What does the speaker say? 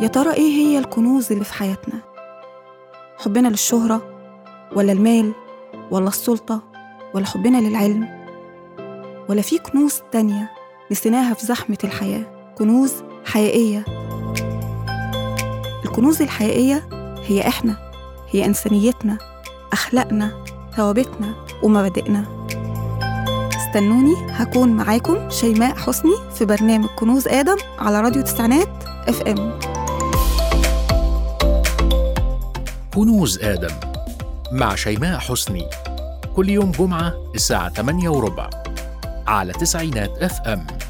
يا ترى إيه هي الكنوز اللي في حياتنا؟ حبنا للشهرة ولا المال ولا السلطة ولا حبنا للعلم ولا في كنوز تانية نسيناها في زحمة الحياة كنوز حقيقية الكنوز الحقيقية هي إحنا هي إنسانيتنا أخلاقنا ثوابتنا ومبادئنا استنوني هكون معاكم شيماء حسني في برنامج كنوز آدم على راديو تسعينات اف ام كنوز آدم مع شيماء حسني كل يوم جمعة الساعة 8 وربع على تسعينات اف ام